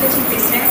முத்தலட்சுமி பேசுகிறேன்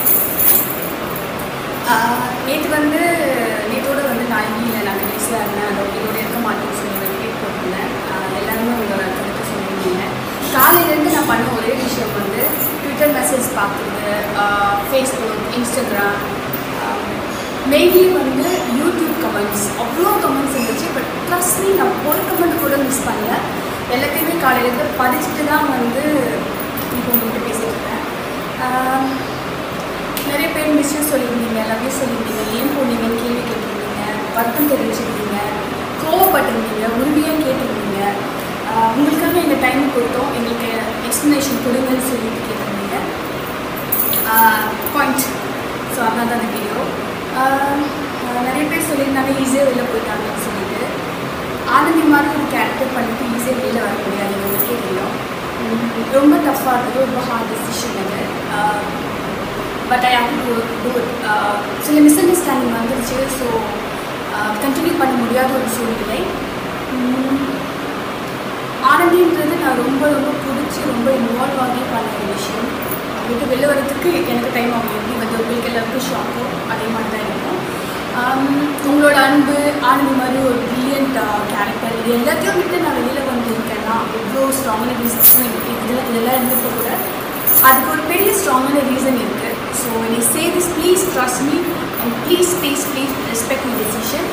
நேற்று வந்து நேற்றோட வந்து நான் இல்லை நான் கடைசியாக இருந்தேன் அதோட இதோட இருக்க மாட்டேன்னு சொல்லி ஒரு ட்வீட் போட்டிருந்தேன் ஆஹ் எல்லாருமே உங்களோட கருத்து சொல்லியிருந்தீங்க காலையிலேருந்து நான் பண்ண ஒரே விஷயம் வந்து ட்விட்டர் மெசேஜ் பார்க்குறது ஃபேஸ்புக் இன்ஸ்டாகிராம் மெயின்லி வந்து யூடியூப் கமெண்ட்ஸ் அவ்வளோ கமெண்ட்ஸ் இருந்துச்சு பட் ட்ரஸ்ட் மீ நான் ஒரு கமெண்ட் கூட மிஸ் பண்ணல எல்லாத்தையுமே காலையிலேருந்து படிச்சுட்டு தான் வந்து இப்போ உங்கள்கிட்ட பேசிட்டு இருக்கேன் ஆஹ் நிறைய பேர் மிஸ்யூஸ் சொல்லியிருந்தீங்க எல்லாமே சொல்லியிருந்தீங்க ஏன் போனீங்கன்னு கேள்வி கேட்டிருந்தீங்க வருத்தம் தெரிவிச்சிருந்தீங்க கோவப்பட்டிருந்தீங்க உரிமையாக கேட்டிருந்தீங்க ஆஹ் உங்களுக்காக எங்கள் டைம் கொடுத்தோம் எங்களுக்கு எக்ஸ்ப்ளனேஷன் கொடுங்கன்னு சொல்லிட்டு கேட்டிருந்தீங்க பாயிண்ட் ஸோ அதனால தான் அந்த வீடியோ நிறைய பேர் சொல்லியிருந்தாங்க ஈஸியாக வெளில போயிட்டாங்கன்னு சொல்லிட்டு ஆனந்தி மாதிரி ஒரு கேரக்டர் பண்ணிட்டு ஈஸியாக வெளியில் வர முடியாது உங்களுக்கே தெரியும் உம் ரொம்ப டஃப்பாக இருந்தது ரொம்ப ஹார்ட் டெசிஷன் அது but I have to do it சில மிஸ் அண்டர்ஸ்டாண்டிங் வந்துருச்சு ஸோ கண்டினியூ பண்ண முடியாத ஒரு சூழ்நிலை உம் ஆனந்தின்றது நான் ரொம்ப ரொம்ப பிடிச்சி ரொம்ப இன்வால்வ் ஆகி பண்ண ஒரு விஷயம் விட்டு வெளில வரதுக்கு எனக்கு டைம் ஆகும் எப்படி வந்து உங்களுக்கு எல்லாருக்கும் ஷாக்கோ அதே மாதிரி தான் இருக்கும் ஆம், உங்களோட அன்பு ஆனந்தி மாதிரி ஒரு பிரில்லியன்ட் கேரக்டர் இது எல்லாத்தையும் விட்டு நான் வெளியில் வந்திருக்கேன்னா எவ்வளோ ஸ்ட்ராங்கான ரீசன் இதெல்லாம் இதெல்லாம் இருந்தப்போ கூட அதுக்கு ஒரு பெரிய ஸ்ட்ராங்கான ரீசன் இருக்குது ஸோ நீ say this please trust me and please please please respect my decision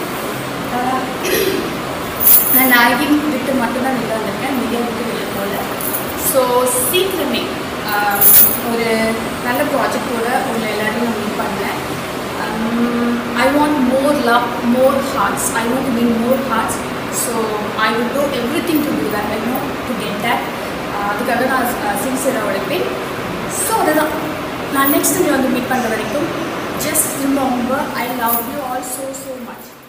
நான் நாயகின் விட்டு மட்டும்தான் வெளில வந்திருக்கேன் மீடியா விட்டு வெளில போகல ஸோ சீக்கிரமே ஆஹ், ஒரு நல்ல ப்ராஜெக்டோட உங்களை எல்லாரையும் நான் மீட் பண்ணேன் I want more love more hearts I want to mean more hearts so I would do everything to do that I know to get that அதுக்காக நான் சின்சியராக உழைப்பேன் ஸோ அதுதான் நான் நெக்ஸ்ட் இங்கே வந்து மீட் பண்ணுற வரைக்கும் just remember I love you all so so much